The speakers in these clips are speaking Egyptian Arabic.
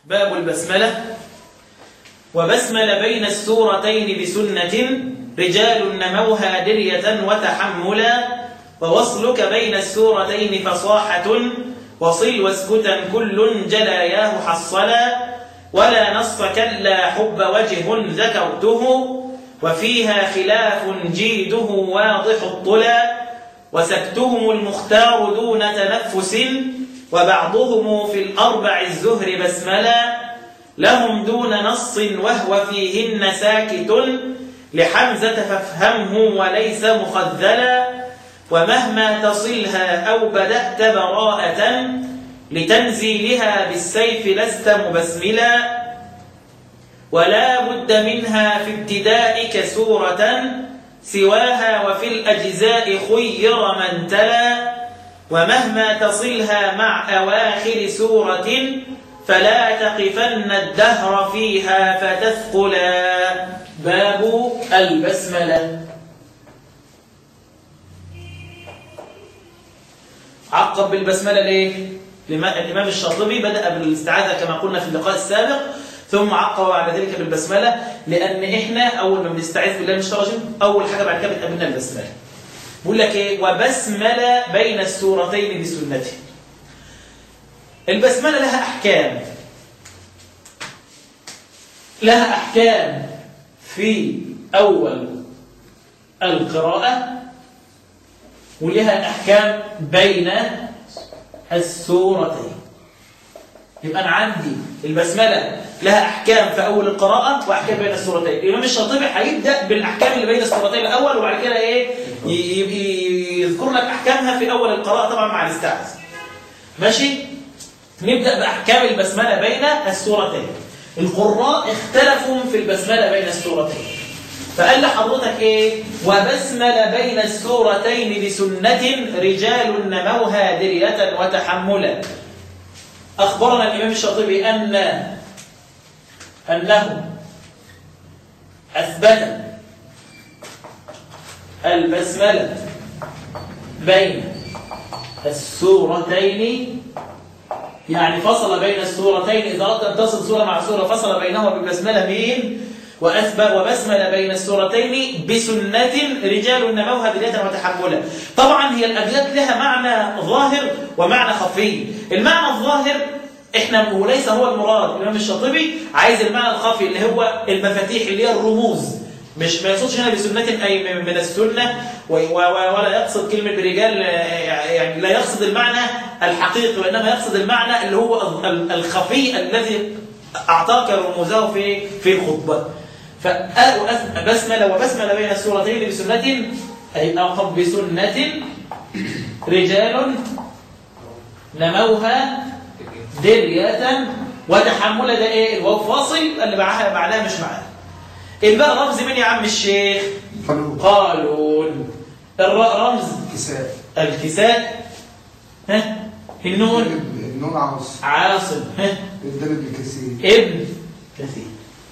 باب البسملة وبسمل بين السورتين بسنة رجال نموها درية وتحملا ووصلك بين السورتين فصاحة وصل واسكتا كل جلاياه حصلا ولا نص كلا حب وجه ذكرته وفيها خلاف جيده واضح الطلا وسكتهم المختار دون تنفس وبعضهم في الأربع الزهر بسملا لهم دون نص وهو فيهن ساكت لحمزة فافهمه وليس مخذلا ومهما تصلها أو بدأت براءة لتنزيلها بالسيف لست مبسملا ولا بد منها في ابتدائك سورة سواها وفي الأجزاء خير من تلا ومهما تصلها مع أواخر سورة فلا تقفن الدهر فيها فتثقلا باب البسملة عقب بالبسملة ليه؟ الإمام الشاطبي بدأ بالاستعاذة كما قلنا في اللقاء السابق ثم عقب بعد ذلك بالبسملة لأن إحنا أول ما بنستعيذ بالله من الشيطان الرجيم أول حاجة بعد كده بتقابلنا البسملة بقول لك إيه وبسملة بين السورتين بسنته البسملة لها أحكام لها أحكام في أول القراءة ولها أحكام بين السورتين يبقى أنا عندي البسملة لها أحكام في أول القراءة وأحكام بين السورتين الإمام الشاطبي هيبدأ بالأحكام اللي بين السورتين الأول وبعد كده إيه يذكر لك أحكامها في أول القراءة طبعا مع الاستعاذ ماشي نبدأ بأحكام البسملة بين السورتين القراء اختلفوا في البسملة بين السورتين فقال لحضرتك ايه وبسمل بين السورتين بسنة رجال نموها درية وتحملا أخبرنا الإمام الشاطبي أن أنه أثبت البسملة بين السورتين يعني فصل بين السورتين إذا أردت أن تصل سورة مع سورة فصل بينهما بالبسملة مين وأثبت وبسمل بين السورتين بسنة رجال نموها بداية وتحملا طبعا هي الأبيات لها معنى ظاهر ومعنى خفي المعنى الظاهر احنا وليس هو المراد الإمام الشاطبي عايز المعنى الخفي اللي هو المفاتيح اللي هي الرموز مش ما يقصدش هنا بسنة أي من السنة ولا يقصد كلمة برجال يعني لا يقصد المعنى الحقيقي وإنما يقصد المعنى اللي هو الخفي الذي أعطاك رموزه في في الخطبة فبسمل وبسمل بين السورتين بسنة أي أقب بسنة رجال نموها درية وتحمل ده ايه الواو فاصل اللي بعدها بعدها مش معاها الباء رمز من يا عم الشيخ قالون الراء رمز كساء الكساء ها النون النون عاصم عاصم ها الدال ابن كثير ابن كثير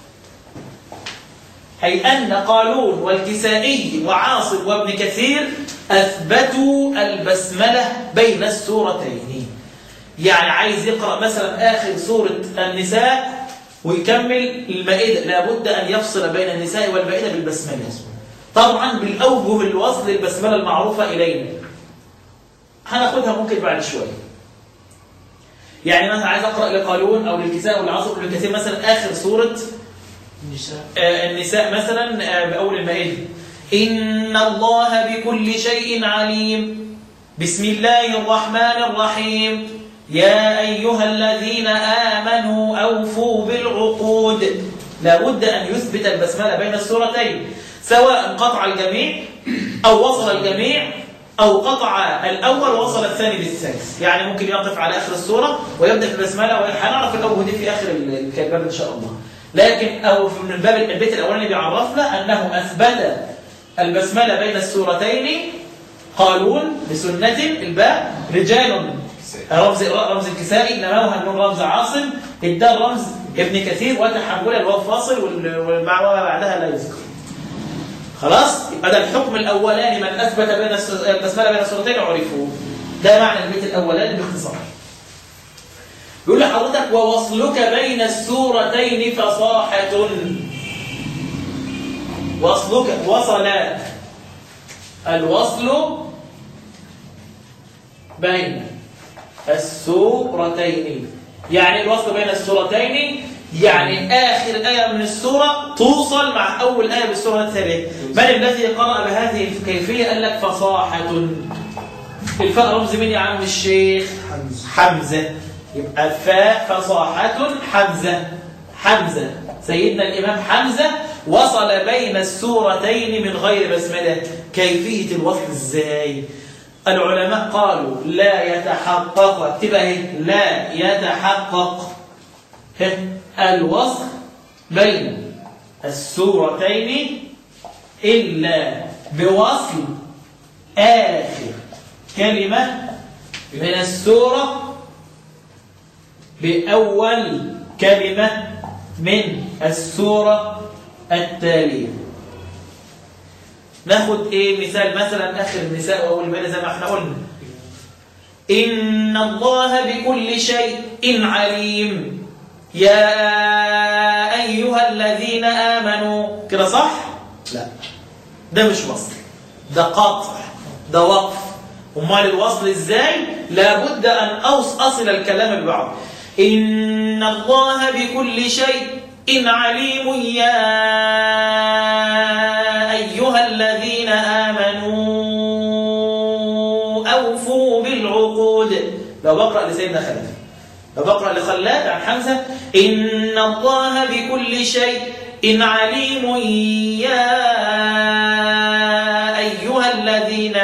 أي أن قالون والكسائي وعاصم وابن كثير أثبتوا البسملة بين السورتين يعني عايز يقرأ مثلا آخر سورة النساء ويكمل المائدة لابد أن يفصل بين النساء والمائدة بالبسملة طبعا بالأوجه الوصل البسملة المعروفة إلينا هناخدها ممكن بعد شوية يعني مثلا عايز أقرأ لقالون أو للكساء أو لعاصم ابن كثير مثلا آخر سورة النساء آه، النساء مثلا آه، بأول المائدة إن الله بكل شيء عليم بسم الله الرحمن الرحيم يا أيها الذين آمنوا أوفوا بالعقود لابد أن يثبت البسملة بين السورتين سواء قطع الجميع أو وصل الجميع أو قطع الأول ووصل الثاني بالثالث يعني ممكن يقف على آخر السورة ويبدأ في البسملة وهنعرف الأوجه دي في آخر الكتاب إن شاء الله لكن أو من باب البيت الأولاني بيعرفنا أنه أثبت البسملة بين السورتين قالون بسنة الباء رجال رمز رمز الكسائي نموها النون رمز عاصم الدال رمز ابن كثير وتحمل الواو فاصل وما بعدها لا يذكر خلاص يبقى ده الحكم الاولاني من اثبت بين الس- البسمله بين السورتين عرفوا ده معنى البيت الاولاني باختصار يقول لحضرتك ووصلك بين السورتين فصاحة وصلك وصل الوصل بين السورتين يعني الوصل بين السورتين يعني آخر آية من السورة توصل مع أول آية بالسورة الثانية من الذي قرأ بهذه الكيفية قال لك فصاحة الفاء رمز مين يا عم الشيخ حمزة حمزة يبقى الفاء فصاحة حمزة حمزة سيدنا الإمام حمزة وصل بين السورتين من غير بسملة كيفية الوصل ازاي العلماء قالوا لا يتحقق اكتبها اهي لا يتحقق ه- الوصل بين السورتين إلا بوصل آخر كلمة من السورة بأول كلمة من السورة التالية ناخد ايه مثال مثلا اخر النساء واول بقى زي ما احنا قلنا ان الله بكل شيء عليم يا ايها الذين امنوا كده صح لا ده مش وصل ده قطع ده وقف امال الوصل ازاي لابد ان أوص اصل الكلام ببعض ان الله بكل شيء عليم يا ايها الذين امنوا اوفوا بالعقود لو بقرا لسيدنا خلف لو بقرا لخلاد عن حمزه ان الله بكل شيء عليم يا ايها الذين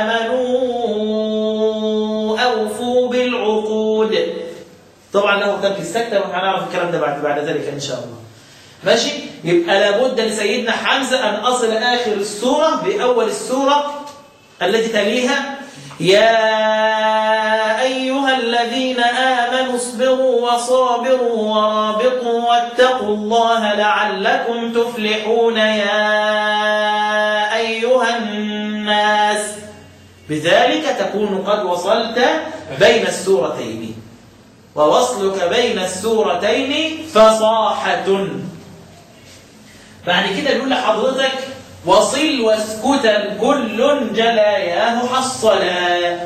امنوا اوفوا بالعقود طبعا له ترك السكتة وهنعرف الكلام ده بعد بعد ذلك إن شاء الله ماشي يبقى لابد لسيدنا حمزة أن أصل آخر السورة بأول السورة التي تليها يا أيها الذين آمنوا اصبروا وصابروا ورابطوا واتقوا الله لعلكم تفلحون يا أيها الناس بذلك تكون قد وصلت بين السورتين ووصلك بين السورتين فصاحة بعد كده يقول لحضرتك وصل واسكتا كل جلاياه حصلا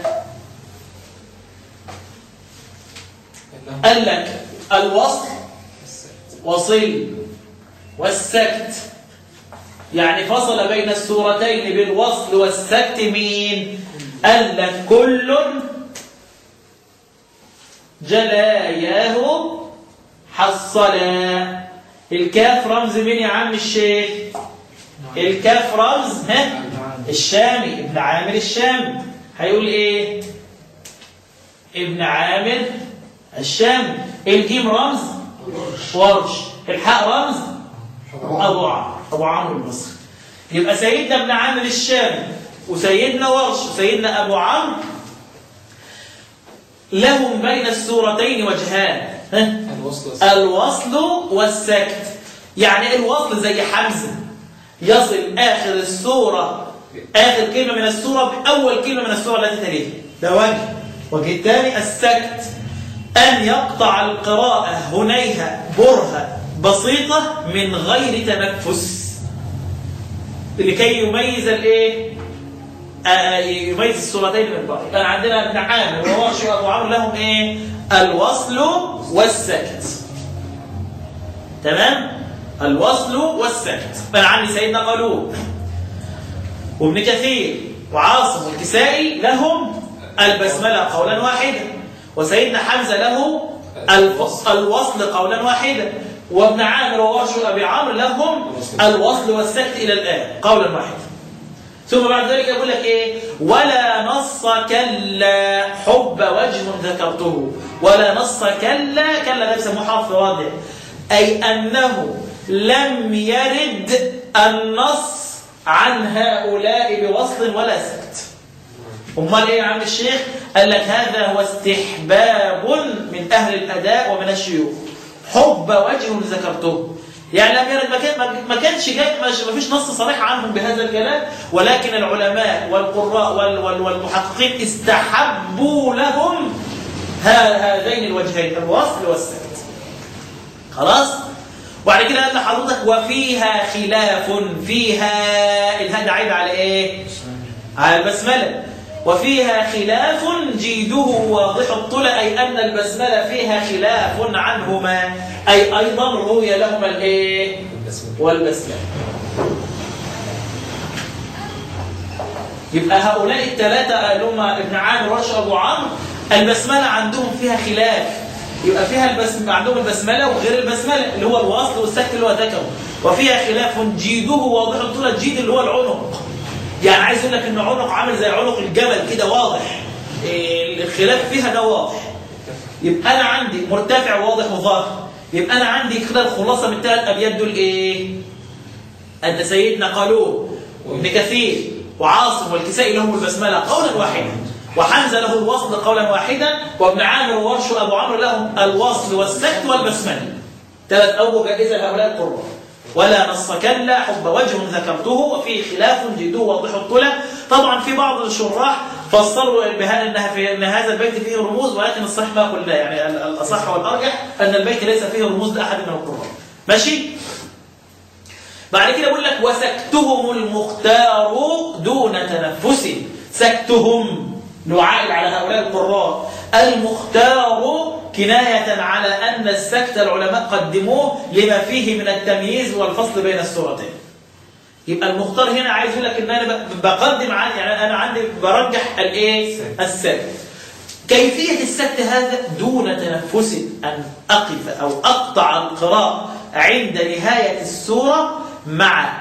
قال لك الوصل وصل والسكت يعني فصل بين السورتين بالوصل والسكت مين قال لك كل جلاياه حصلا الكاف رمز مين يا عم الشيخ الكاف رمز ها الشامي ابن عامر الشامي هيقول ايه ابن عامر الشامي الجيم رمز ورش الحاء رمز ابو عمرو ابو عمرو البصري يبقى سيدنا ابن عامر الشامي وسيدنا ورش وسيدنا ابو عمرو لهم بين السورتين وجهان ها؟ الوصل الوصل والسكت يعني الوصل زي حمزة يصل آخر السورة آخر كلمة من السورة بأول كلمة من السورة التي تليها ده وجه وجه الثاني السكت أن يقطع القراءة هنيها برهة بسيطة من غير تنفس لكي يميز الايه آه، يميز السورتين من بعض كان عندنا ابن عامر وورش وابو عمرو لهم ايه الوصل والسكت تمام الوصل والسكت كان عندي سيدنا قالوب وابن كثير وعاصم والكسائي لهم البسمله قولا واحدا وسيدنا حمزه له الفص- الوصل قولا واحدا وابن عامر وورش وابي عمرو لهم الوصل والسكت الى الان قولا واحدا ثم بعد ذلك يقول لك ايه ولا نص كلا حب وجه ذكرته ولا نص كلا كلا ده بيسموه حرف رادع اي انه لم يرد النص عن هؤلاء بوصل ولا سكت امال ايه يا عم الشيخ قال لك هذا هو استحباب من اهل الاداء ومن الشيوخ حب وجه ذكرته يعني لم يرد ما كان ما كانش جاي ما فيش نص صريح عنهم بهذا الكلام ولكن العلماء والقراء وال- وال- والمحققين استحبوا لهم هذين الوجهين الوصل والسكت خلاص وبعد كده قال لحضرتك وفيها خلاف فيها الهاء عيب على ايه على البسمله وفيها خلاف جيده واضح الطلع أي أن البسملة فيها خلاف عنهما أي أيضا روي لهما الإيه والبسملة يبقى هؤلاء الثلاثة اللي هم ابن عامر ورش أبو عمرو البسملة عندهم فيها خلاف يبقى فيها البسملة عندهم البسملة وغير البسملة اللي هو الوصل والسكت اللي هو ذكره وفيها خلاف جيده واضح الطول الجيد اللي هو العنق يعني عايز اقول لك ان عنق عامل زي عنق الجبل كده واضح إيه، الخلاف فيها ده واضح يبقى انا عندي مرتفع واضح وظاهر يبقى انا عندي كده الخلاصه من الثلاث ابيات دول ايه ان سيدنا قالون وابن كثير وعاصم والكسائي لهم البسمله قولا واحدا وحمزه له الوصل قولا واحدا وابن عامر وورش وابو عمرو لهم الوصل والسكت والبسمله ثلاث اوجه جائزه لهؤلاء القراء ولا نص كلا حب وجه ذكرته وفيه خلاف جدوه واضح الطلع طبعا في بعض الشراح فسروا بهذا انها في ان هذا البيت فيه رموز ولكن الصحيح ما قلنا يعني الاصح والارجح ان البيت ليس فيه رموز لاحد من القراء ماشي بعد كده بقول لك وسكتهم المختار دون تنفس سكتهم نعائل على هؤلاء القراء المختار كناية على أن السكت العلماء قدموه لما فيه من التمييز والفصل بين السورتين يبقى المختار هنا عايز يقول لك ان انا بقدم عن يعني انا عندي برجح الايه السكت كيفيه السكت هذا دون تنفس ان اقف او اقطع القراءه عند نهايه السوره مع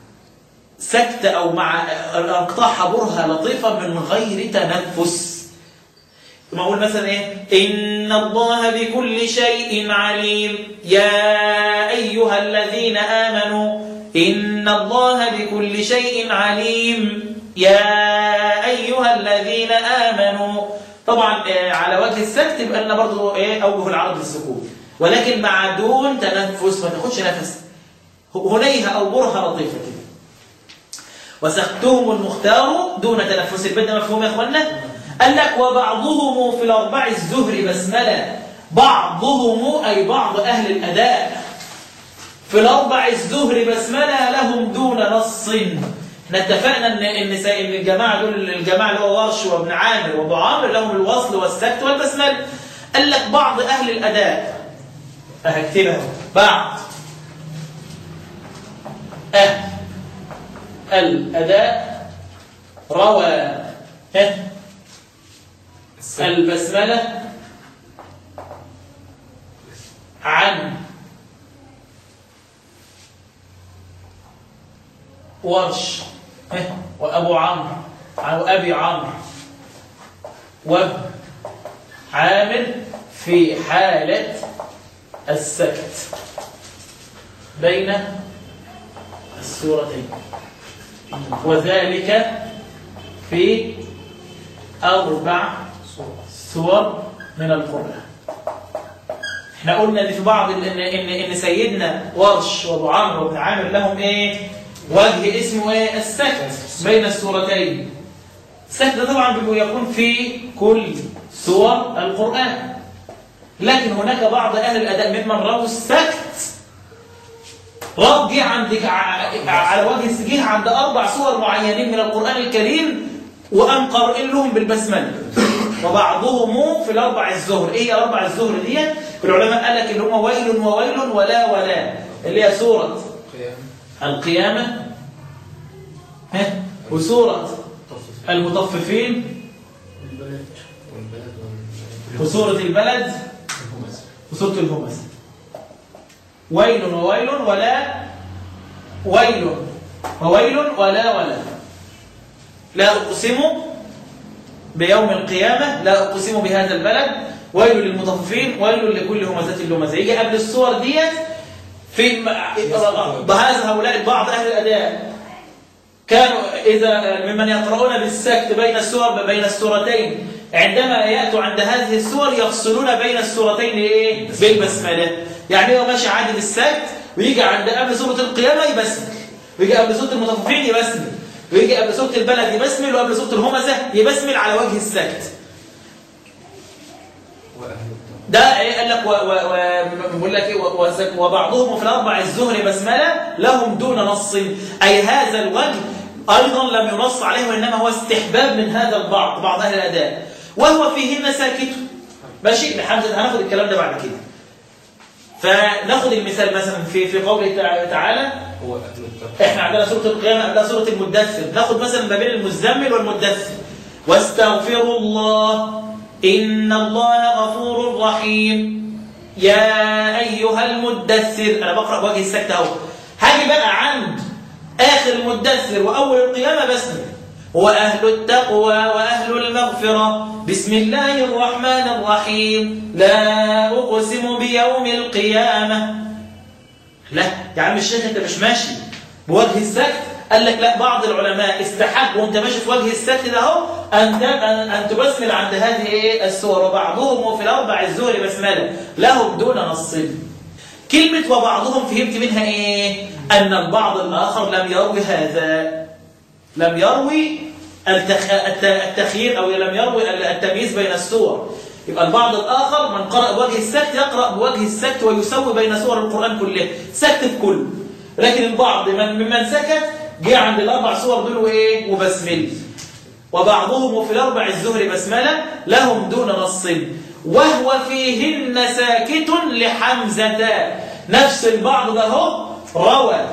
سكت او مع اقطاع حبرها لطيفه من غير تنفس ثم أقول مثلا إيه إن الله بكل شيء عليم يا أيها الذين آمنوا إن الله بكل شيء عليم يا أيها الذين آمنوا طبعا آه، على وجه السكت يبقى لنا برضه إيه أوجه العرض للسكون ولكن مع دون تنفس ما تاخدش نفس هنيها أو برها لطيفة كده وسختهم المختار دون تنفس البدء مفهوم يا اخوانا قال لك وبعضهم في الأربع الزهر بسملة بعضهم أي بعض أهل الأداء في الأربع الزهر بسملة لهم دون نص اتفقنا ان ان ان الجماعه دول الجماعه اللي هو ورش وابن عامر وابو عامر لهم الوصل والسكت والبسمله قال لك بعض اهل الاداء هكتبها بعض اهل الاداء روى البسملة عن ورش وأبو عمرو أو أبي عمرو وابن عامر في حالة السكت بين السورتين وذلك في أربع سور من القرآن احنا قلنا ان في بعض ان ان ان سيدنا ورش وابو عمرو وابن عامر لهم ايه وجه اسمه ايه السكت بين السورتين السكت ده طبعا يكون في كل سور القرآن لكن هناك بعض اهل الاداء ممن رووا السكت رب جه عندك على وجه السجيه عند اربع سور معينين من القرآن الكريم وقام قارئين لهم بالبسمله وبعضهم في الاربع الزهر ايه هي اربع الزهر ديت العلماء قال لك اللي هم ويل وويل ولا ولا اللي هي سوره القيامه ها وسوره المطففين وسوره البلد وسوره الهمس ويل وويل ولا ويل وويل ولا ولا لا أقسم بيوم القيامة لا أقسم بهذا البلد ويل للمطففين ويل لكل همزة لمزة يجي قبل الصور ديت في بهذا هؤلاء بعض أهل الأداء كانوا إذا ممن يقرؤون بالسكت بين السور بين السورتين عندما يأتوا عند هذه السور يفصلون بين السورتين إيه؟ بالبسملة يعني هو ماشي عادي بالسكت ويجي عند قبل سورة القيامة يبسمل ويجي قبل سورة المطففين يبسمل ويجي قبل سورة البلد يبسمل وقبل سورة الهمزة يبسمل على وجه السكت ده ايه قال لك و و و بقول لك ايه وبعضهم في الاربع الزهر بسمله لهم دون نص اي هذا الوجه ايضا لم ينص عليه وانما هو استحباب من هذا البعض بعض اهل الاداء وهو فيهن ساكت ماشي لحمزه هناخد الكلام ده بعد كده فناخد المثال مثلا في في قوله تعالى هو احنا عندنا سوره القيامه عندنا سوره المدثر ناخد مثلا ما بين المزمل والمدثر واستغفروا الله إن الله غفور رحيم يا أيها المدثر أنا بقرأ وجه السكتة أهو هاجي بقى عند آخر المدثر وأول القيامة بسمل هو أهل التقوى وأهل المغفرة بسم الله الرحمن الرحيم لا أقسم بيوم القيامة لا يا عم الشيخ أنت مش ماشي بوجه السكت قال لك لا بعض العلماء استحب وانت ماشي في وجه السكت ده اهو ان ان تبسمل عند هذه ايه السور وبعضهم وفي الاربع الزهر بسمله لهم دون نص كلمه وبعضهم فهمت منها ايه ان البعض الاخر لم يروي هذا لم يروي التخيير او لم يروي التمييز بين السور يبقى البعض الآخر من قرأ بوجه السكت يقرأ بوجه السكت ويسوي بين سور القرآن كلها سكت الكل لكن البعض من ممن سكت جه عند الأربع صور دول وإيه وبسمل وبعضهم في الأربع الزهر بسملة لهم دون نص وهو فيهن ساكت لحمزة نفس البعض ده هو روى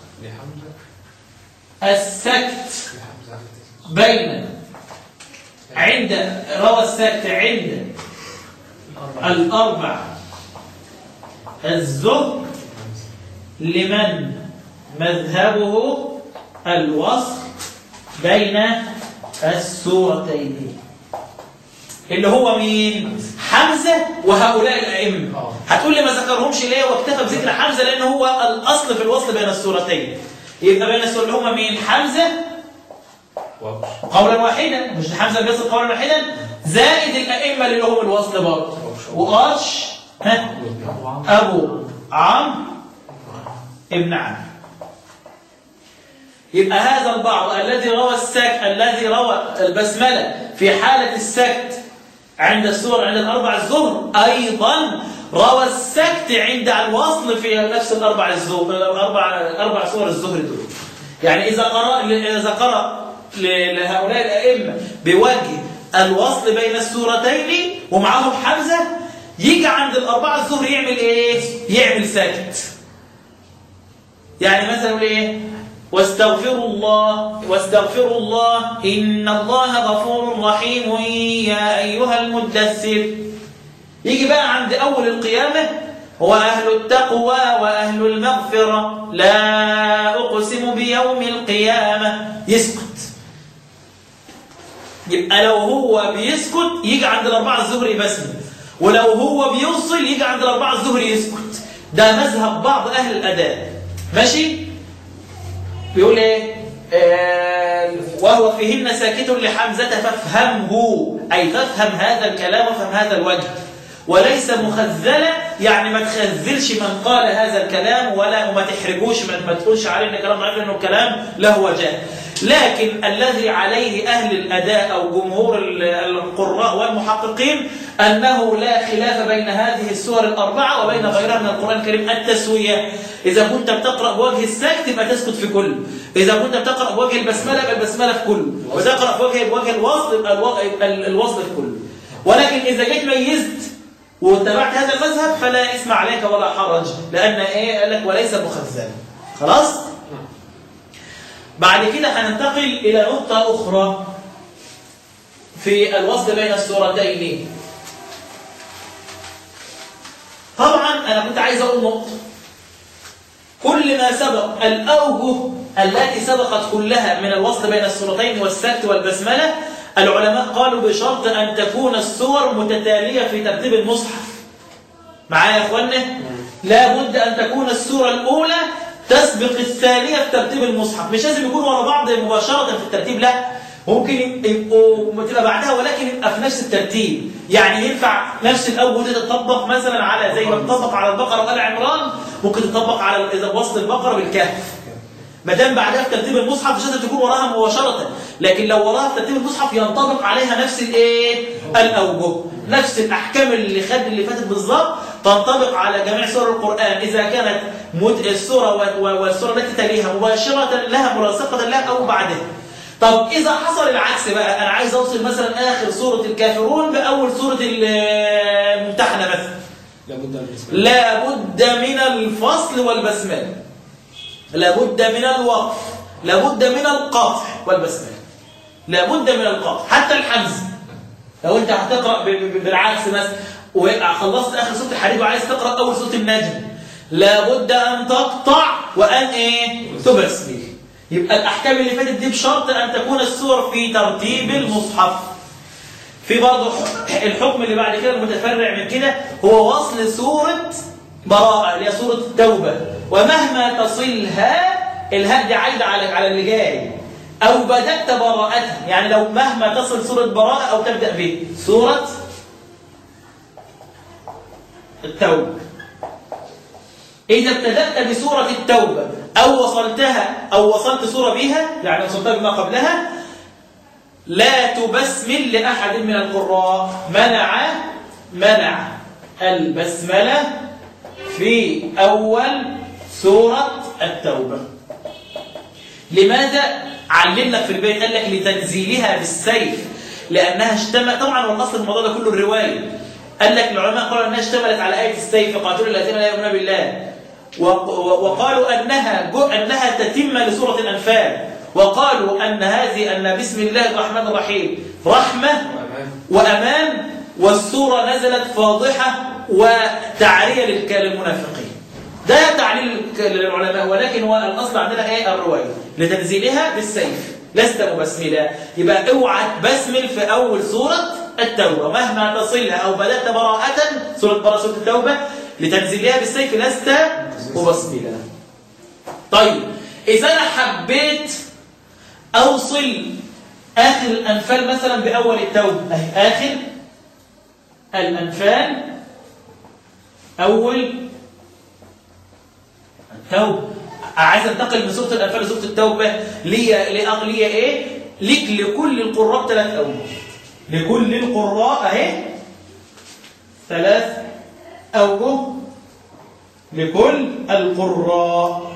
السكت بين عند روى السكت عند الأربع الزهر لمن مذهبه الوصل بين السورتين اللي هو مين حمزة وهؤلاء الأئمة آه. هتقول لي ما ذكرهمش ليه واكتفى بذكر حمزة لأن هو الأصل في الوصل بين السورتين يبقى بين السورتين اللي هم مين حمزة قولا واحدا مش حمزة بيصل قولا واحدا زائد الأئمة اللي لهم الوصل برضه وقاش أبو عمرو ابن عمرو يبقى هذا البعض الذي روى السكت الذي روى البسملة في حالة السكت عند السور عند الأربع الزهر أيضا روى السكت عند الوصل في نفس الأربع الزهر الأربع أربع سور الزهر دول يعني إذا قرأ إذا قرأ لهؤلاء الأئمة بوجه الوصل بين السورتين ومعهم حمزة يجي عند الأربعة الزهر يعمل إيه؟ يعمل سكت يعني مثلا إيه؟ واستغفروا الله واستغفروا الله إن الله غفور رحيم يا أيها المدثر يجي بقى عند أول القيامة هو أهل التقوى وأهل المغفرة لا أقسم بيوم القيامة يسكت يبقى لو هو بيسكت يجي عند الأربعة الزهر يبسم ولو هو بيوصل يجي عند الأربعة الزهر يسكت ده مذهب بعض أهل الأداء ماشي بيقول ايه آه وهو فيهن ساكت لحمزة فافهمه أي فافهم هذا الكلام وافهم هذا الوجه وليس مخذلة يعني ما تخذلش من قال هذا الكلام ولا وما تحرجوش ما تقولش عليه ان كلام ضعيف لانه كلام له وجه لكن الذي عليه أهل الأداء أو جمهور القراء والمحققين أنه لا خلاف بين هذه السور الأربعة وبين غيرها من القرآن الكريم التسوية إذا كنت بتقرأ بوجه السكت يبقى تسكت في كل إذا كنت بتقرأ بوجه البسملة يبقى البسملة في كل وتقرأ بوجه بوجه الوصل يبقى الوصل في كل ولكن إذا جيت ميزت واتبعت هذا المذهب فلا اسم عليك ولا حرج لأن إيه قال لك وليس مخزن خلاص بعد كده هننتقل إلى نقطة أخرى في الوصل بين السورتين طبعا أنا كنت عايز أقول نقطة كل ما سبق الأوجه التي سبقت كلها من الوصل بين السورتين والسكت والبسملة العلماء قالوا بشرط أن تكون السور متتالية في ترتيب المصحف معايا يا أخوانا لا بد أن تكون السورة الأولى تسبق الثانية في ترتيب المصحف مش لازم يكون ورا بعض مباشرة في الترتيب لا ممكن يبقوا تبقى بعدها ولكن يبقى في نفس الترتيب يعني ينفع نفس الأول دي تطبق مثلا على زي ما تطبق على البقرة وآل عمران ممكن تطبق على إذا وصل البقرة بالكهف ما دام بعدها في ترتيب المصحف مش لازم تكون وراها مباشرة لكن لو وراها ترتيب المصحف ينطبق عليها نفس الايه الاوجه نفس الاحكام اللي خد اللي فاتت بالظبط تنطبق على جميع سور القران اذا كانت مد السوره والسوره التي تليها مباشره لها ملاصقه لها او بعدها طب إذا حصل العكس بقى أنا عايز أوصل مثلا آخر سورة الكافرون بأول سورة الممتحنة مثلا لابد من الفصل والبسملة لابد من الوقف لابد من القطع والبسملة لابد من القطع حتى الحمز لو انت هتقرأ بالعكس مثلا وخلصت آخر سورة الحديد وعايز تقرأ أول سورة النجم لابد أن تقطع وأن إيه تبسمل يبقى الأحكام اللي فاتت دي بشرط أن تكون السور في ترتيب المصحف في برضه الحكم اللي بعد كده المتفرع من كده هو وصل سورة براءة اللي هي سورة التوبة ومهما تصلها الهاء دي عايدة على على اللي جاي أو بدأت براءتها يعني لو مهما تصل سورة براءة أو تبدأ به سورة التوبة إذا ابتدأت بسورة التوبة أو وصلتها أو وصلت سورة بها يعني وصلتها بما قبلها لا تبسمل لأحد من القراء منع منع البسملة في أول سورة التوبة لماذا علمنا في البيت قال لك لتنزيلها بالسيف لأنها اشتمل طبعا والأصل الموضوع ده كله الرواية قال لك العلماء قالوا أنها اشتملت على آية السيف قاتلوا الذين لا يؤمنون بالله وقالوا أنها أنها تتم لسورة الأنفال وقالوا أن هذه أن بسم الله الرحمن الرحيم رحمة وأمان والسورة نزلت فاضحة وتعرية للمنافقين ده تعليل للعلماء ولكن هو الأصل عندنا ايه الرواية لتنزيلها بالسيف لست مبسملا يبقى اوعى تبسمل في أول سورة التوبة مهما تصلها أو بدأت براءة سورة براءة سورة التوبة لتنزيلها بالسيف لست مبسملا طيب إذا أنا حبيت أوصل آخر الأنفال مثلا بأول التوبة أهي آخر الأنفال أول التوبة عايز انتقل من سورة الأنفال لسورة التوبة ليا لأغلية إيه؟ ليك لكل القراء ثلاث أوجه لكل القراء أهي ثلاث أوجه لكل القراء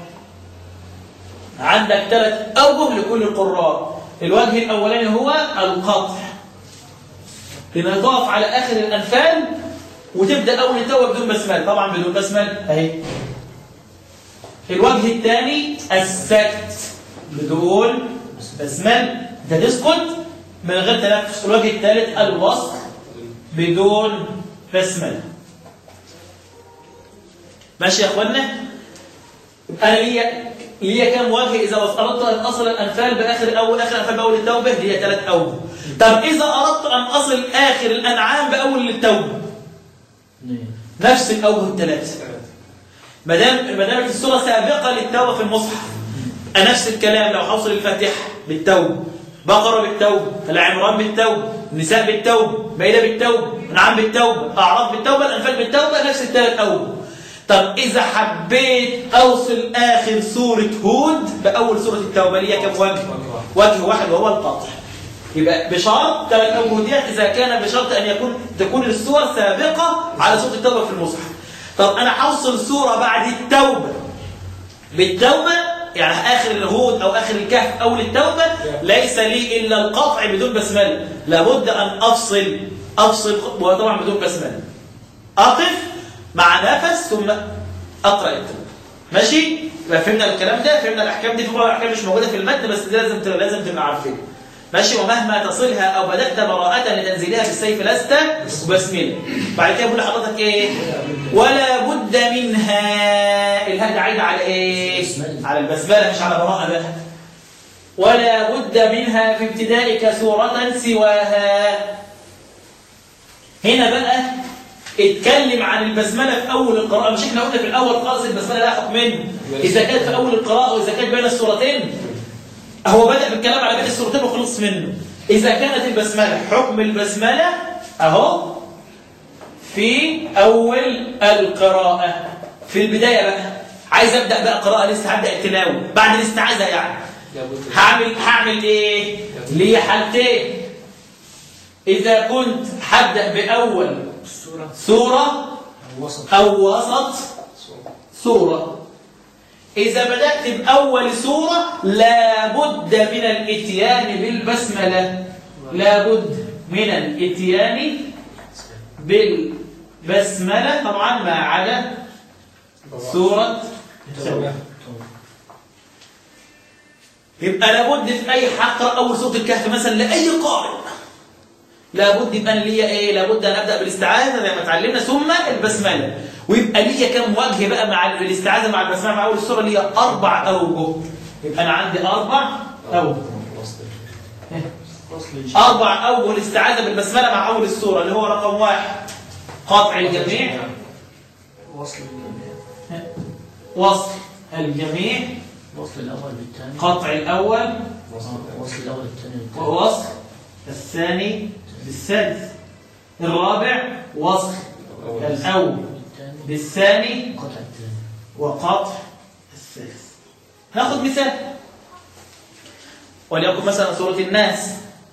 عندك ثلاث أوجه لكل القراء الوجه الأولاني هو القطع لما تقف على آخر الأنفال وتبدأ أول التوبة بدون بسمل طبعا بدون بسمل أهي الوجه الثاني السكت بدون بسمل انت تسكت من غير تنفس الوجه الثالث الوصف بدون بسمل ماشي يا اخوانا انا ليا ليا كام وجه اذا اردت ان اصل الانفال باخر اول اخر الانفال باول التوبه ليا ثلاث اوجه طب اذا اردت ان اصل اخر الانعام باول التوبه نفس الاوجه الثلاثه ما دام ما دامت السوره سابقه للتوبه في المصحف نفس الكلام لو حوصل الفاتحه بالتوبه بقره بالتوبه العمران بالتوبه النساء بالتوبه مائده بالتوبه انعام بالتوبه اعراف بالتوبه الانفال بالتوبه نفس الثلاث اوجه طب إذا حبيت أوصل آخر سورة هود بأول سورة التوبة ليها كم وجه؟ وجه واحد وهو القطع يبقى بشرط ثلاث أوجه ديت إذا كان بشرط أن يكون تكون السور سابقة على سورة التوبة في المصحف طب أنا هوصل سورة بعد التوبة بالتوبة يعني آخر الهود أو آخر الكهف أو التوبة ليس لي إلا القطع بدون بسملة لابد أن أفصل أفصل وطبعا بدون بسملة أقف مع نفس ثم اقرا التوبه ماشي يبقى فهمنا الكلام ده فهمنا الاحكام دي في بعض الاحكام مش موجوده في المتن بس دي لازم لازم تبقى عارفين ماشي ومهما تصلها او بدات براءه لتنزيلها بالسيف لست بسمله بعد كده بيقول لحضرتك ايه ولا بد منها الهاء عايده على ايه على البسمله مش على براءه بقى ولا بد منها في ابتدائك سوره سواها هنا بقى اتكلم عن البسمله في اول القراءه مش احنا قلنا في الاول خالص البسمله لا حكمين اذا كانت في اول القراءه واذا كانت بين السورتين هو بدا بالكلام على بين السورتين وخلص منه اذا كانت البسمله حكم البسمله اهو في اول القراءه في البدايه بقى عايز ابدا بقى قراءه لسه هبدا التلاوه بعد الاستعاذه يعني هعمل هعمل ايه ليه حالتين اذا كنت هبدا باول سوره او وسط سوره اذا بدات باول سوره لابد من الاتيان بالبسمله لابد من الاتيان بالبسمله طبعا ما عدا سوره توبه يبقى لابد في اي حق اول سوره الكهف مثلا لاي قارئ لابد يبقى انا ليا ايه لابد ان ابدا بالاستعاذه زي ما اتعلمنا ثم البسمله ويبقى ليا كم وجه بقى مع الاستعاذه مع البسمله مع اول السوره ليا اربع اوجه يبقى انا عندي اربع اوجه اربع اوجه الاستعاذه بالبسمله مع اول السوره اللي هو رقم واحد قطع الجميع وصل الجميع وصل الجميع وصل الأول بالثاني قطع الاول وصل الأول الثاني بالثالث. ووصل الثاني بالثالث الرابع وصل الأول بالثاني بالثاني قطع الثاني وقطع الثالث ناخذ مثال وليكن مثلا سورة الناس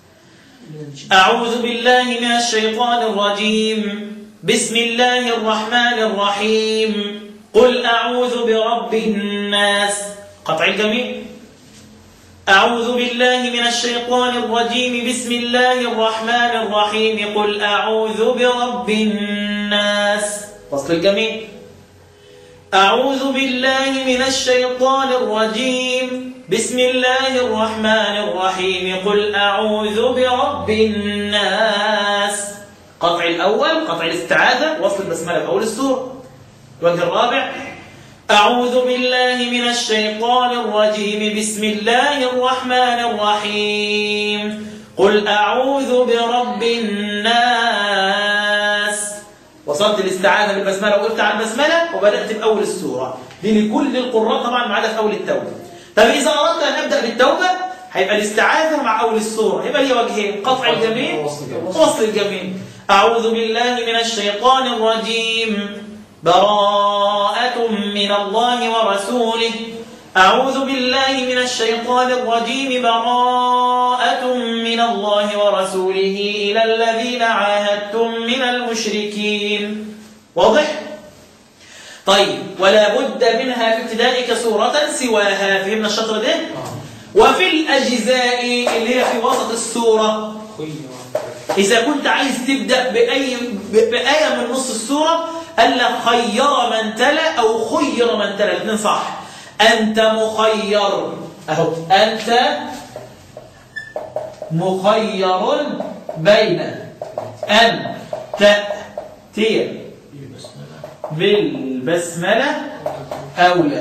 أعوذ بالله من الشيطان الرجيم بسم الله الرحمن الرحيم قل أعوذ برب الناس قطع الجميع أعوذ بالله من الشيطان الرجيم بسم الله الرحمن الرحيم قل أعوذ برب الناس فصل الجميع أعوذ بالله من الشيطان الرجيم بسم الله الرحمن الرحيم قل أعوذ برب الناس قطع الأول قطع الاستعاذة وصل البسملة في أول السورة الوجه الرابع أعوذ بالله من الشيطان الرجيم بسم الله الرحمن الرحيم قل أعوذ برب الناس وصلت الاستعاذة بالبسملة وقفت على البسملة وبدأت بأول السورة دي لكل القراء طبعا ما عدا في أول التوبة طب إذا أردت أن أبدأ بالتوبة هيبقى الاستعاذة مع أول السورة يبقى لي وجهين قطع الجميع وصل الجميع أعوذ بالله من الشيطان الرجيم براءة من الله ورسوله أعوذ بالله من الشيطان الرجيم براءة من الله ورسوله إلى الذين عاهدتم من المشركين واضح؟ طيب ولا بد منها في ابتدائك سورة سواها فهمنا الشطر ده؟ وفي الأجزاء اللي هي في وسط السورة إذا كنت عايز تبدأ بأي بآية من نص السورة قال لك خير من تلا أو خير من تلا الاثنين صح أنت مخير أهو أنت مخير بين أن تأتي بالبسملة أو لا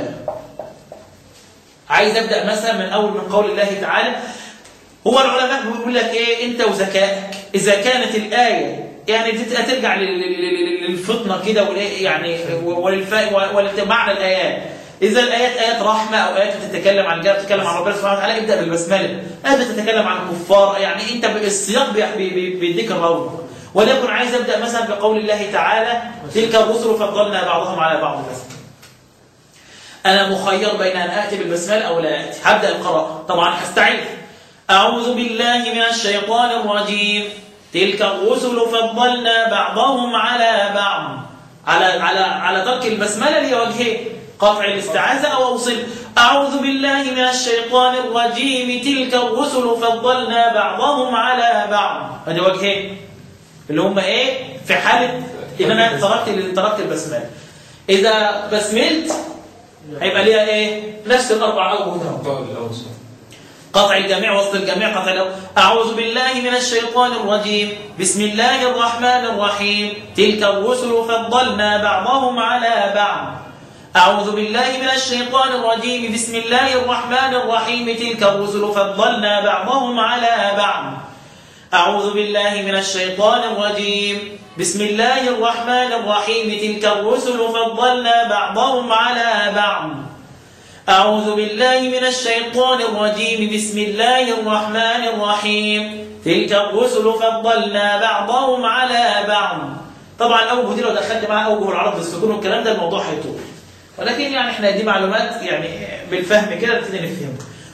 عايز أبدأ مثلا من أول من قول الله تعالى هو العلماء بيقول لك إيه أنت وذكائك إذا كانت الآية يعني ترجع للفطنة كده يعني ولمعنى الآيات إذا الآيات آيات رحمة أو آيات بتتكلم عن الجنة بتتكلم عن ربنا سبحانه وتعالى ابدأ بالبسملة آيات بتتكلم عن الكفار يعني أنت السياق بيديك الروض ولكن عايز أبدأ مثلا بقول الله تعالى تلك الرسل فضلنا بعضهم على بعض مثلا أنا مخير بين أن آتي بالبسملة أو لا آتي هبدأ القراءة طبعا هستعيذ أعوذ بالله من الشيطان الرجيم تلك الرسل فضلنا بعضهم على بعض على على على ترك البسمله لي وجهين قطع الاستعاذه او اوصل اعوذ بالله من الشيطان الرجيم تلك الرسل فضلنا بعضهم على بعض هذه وجهين اللي هم ايه في حاله ان انا تركت تركت البسمله اذا بسملت هيبقى ليها ايه نفس الاربع اوجه قطع الجميع وسط الجميع قطع الأول أعوذ بالله من الشيطان الرجيم بسم الله الرحمن الرحيم تلك الرسل فضلنا بعضهم على بعض أعوذ بالله من الشيطان الرجيم بسم الله الرحمن الرحيم تلك الرسل فضلنا بعضهم على بعض أعوذ بالله من الشيطان الرجيم بسم الله الرحمن الرحيم تلك الرسل فضلنا بعضهم على بعض أعوذ بالله من الشيطان الرجيم بسم الله الرحمن الرحيم تلك الرسل فضلنا بعضهم على بعض طبعا الأوجه دي لو دخلت معاها أوجه العرض بالسكون والكلام ده الموضوع هيطول ولكن يعني احنا دي معلومات يعني بالفهم كده نبتدي نفهم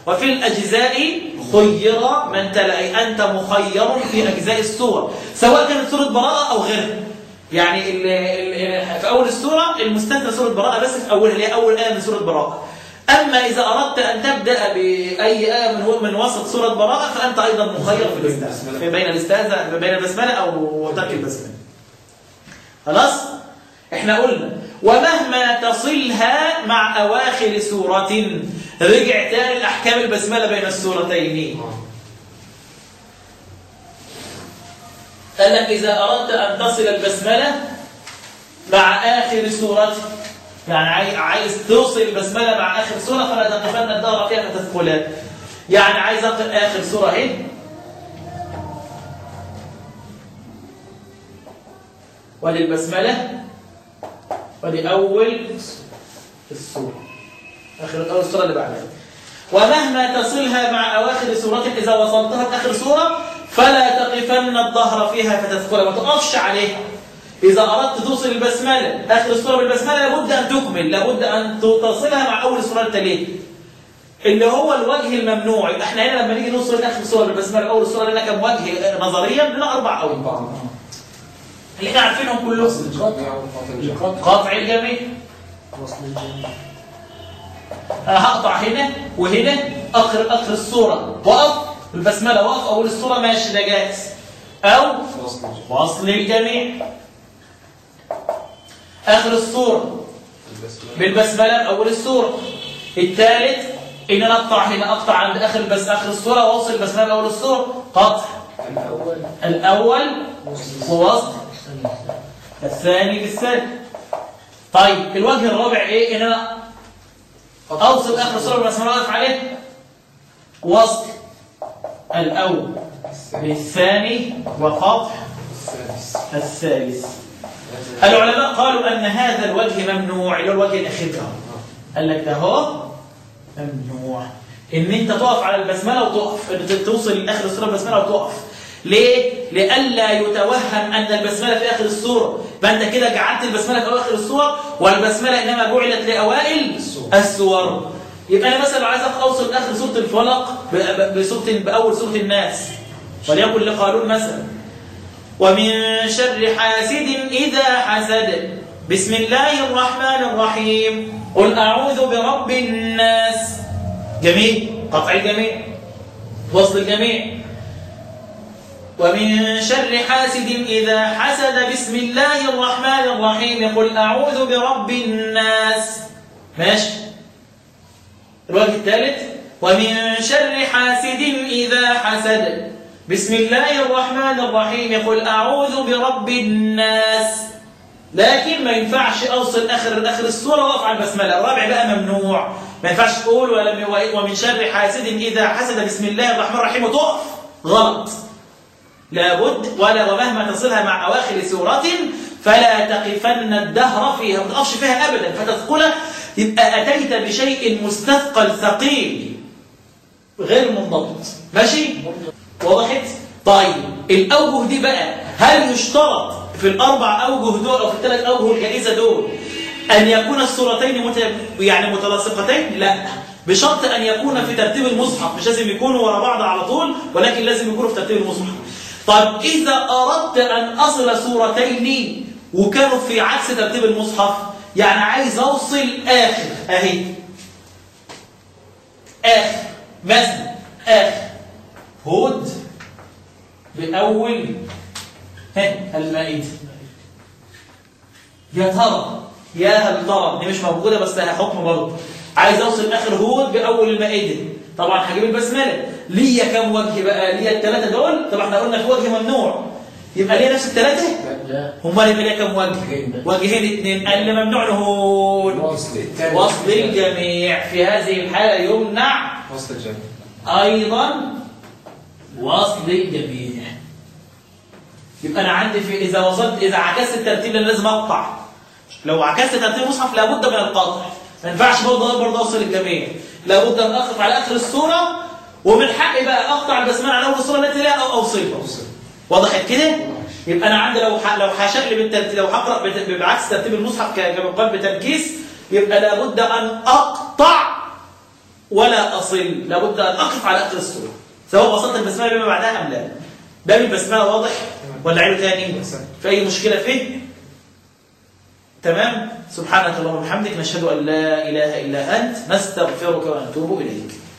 وفي الأجزاء خير من تلا أي أنت مخير في أجزاء السور سواء كانت سورة براءة أو غيرها يعني ال ال في أول السورة المستثنى سورة براءة بس في أولها اللي هي أول آية من سورة براءة أما إذا أردت أن تبدأ بأي آية من من وسط سورة براءة فأنت أيضا مخير في الاستاذة في بين الاستاذة بين البسملة أو ترك البسملة خلاص احنا قلنا ومهما تصلها مع أواخر سورة رجع تاني الأحكام البسملة بين السورتين قال لك إذا أردت أن تصل البسملة مع آخر سورة يعني عايز توصل البسملة مع آخر سورة فلا تقفن الدهر فيها فتثقلات يعني عايز أقرأ آخر سورة اهي وللبسملة ولأول السورة آخر أول السورة اللي بعدها ومهما تصلها مع أواخر سورة إذا وصلتها لآخر سورة فلا تقفن الظهر فيها فتثقل ما تقفش عليها إذا أردت توصل البسملة آخر السورة بالبسملة لابد أن تكمل لابد أن تصلها مع أول سورة التالية اللي هو الوجه الممنوع احنا هنا لما نيجي نوصل لاخر سوره بالبسمله اول سوره لنا كم وجه نظريا لنا اربع او اللي احنا عارفينهم كلهم قطع الجميع وصل الجميع انا هقطع هنا وهنا اخر اخر السوره وقف البسمله وقف اول السوره ماشي ده جاهز او وصل الجميع اخر السوره بالبسمله اول السوره الثالث ان انا اقطع هنا اقطع عند اخر بس اخر السوره واوصل البسمله اول السوره قطع الأول الاول وصل ووصل الثاني الثاني بالثاني طيب الوجه الرابع ايه ان انا اوصل اخر السوره بالبسمله واقف عليه وصل الاول بالثاني وقطع الثالث العلماء قالوا ان هذا الوجه ممنوع اللي هو الوجه الاخير ده قال لك ده هو ممنوع ان انت تقف على البسمله وتقف ان توصل لاخر السوره بالبسمله وتقف ليه لئلا يتوهم ان البسمله في اخر السوره فانت كده جعلت البسمله في اواخر السوره والبسمله انما جعلت لاوائل السور يبقى انا مثلا لو عايز اوصل لاخر سوره الفلق ب- ب- بسوره باول سوره الناس وليكن لقالون مثلا ومن شر حاسد إذا حسد بسم الله الرحمن الرحيم قل أعوذ برب الناس جميل قطع الجميع وصل الجميع ومن شر حاسد إذا حسد بسم الله الرحمن الرحيم قل أعوذ برب الناس ماشي الوجه الثالث ومن شر حاسد إذا حسد بسم الله الرحمن الرحيم قل أعوذ برب الناس لكن ما ينفعش أوصل آخر آخر السورة وأقف على البسملة الرابع بقى ممنوع ما ينفعش تقول ولم ومن شر حاسد إذا حسد بسم الله الرحمن الرحيم وتقف غلط لابد ولا ومهما تصلها مع أواخر سورة فلا تقفن الدهر فيها ما تقفش فيها أبدا فتثقل يبقى أتيت بشيء مستثقل ثقيل غير منضبط ماشي وضحت طيب الأوجه دي بقى هل يشترط في الأربع أوجه دول أو في الثلاث أوجه الجائزة دول أن يكون الصورتين مت... يعني متلاصقتين لا بشرط أن يكون في ترتيب المصحف مش لازم يكونوا ورا بعض على طول ولكن لازم يكونوا في ترتيب المصحف طيب إذا أردت أن أصل صورتين وكانوا في عكس ترتيب المصحف يعني عايز أوصل آخر أهي آخر مثلا آخر هود بأول ها المائدة يا ترى يا هل ترى دي مش موجودة بس لها حكم برضه عايز أوصل آخر هود بأول المائدة طبعا هجيب البسملة ليا كام وجه بقى ليا الثلاثة دول طبعا احنا قلنا في وجه ممنوع يبقى ليا نفس الثلاثة لا هما يبقى ليا كام وجه وجهين بس. وجهين اثنين اللي ممنوع الهود وصل الثاني وصل الجميع في هذه الحالة يمنع وصل الجميع أيضا وصل الجميع يبقى أنا عندي في إذا وصلت إذا عكست الترتيب أنا لازم أقطع لو عكست ترتيب المصحف لابد من القطع ما ينفعش برضه برضه أوصل الجميع لابد أن أقف على آخر السورة ومن حقي بقى أقطع البسملة على أول السورة التي لا أو أوصلها وصل وضحت كده يبقى انا عندي لو ح... لو هشقلب الترتيب لو هقرا بت... بعكس ترتيب المصحف ك- كما قال بتركيز يبقى لابد ان اقطع ولا أصل لابد أن أقف على آخر السورة سواء وصلت البسملة بما بعدها أم لا باب البسملة واضح ولا عيله تاني في أي مشكلة فيه تمام سبحانك اللهم وبحمدك نشهد أن لا إله إلا أنت نستغفرك ونتوب إليك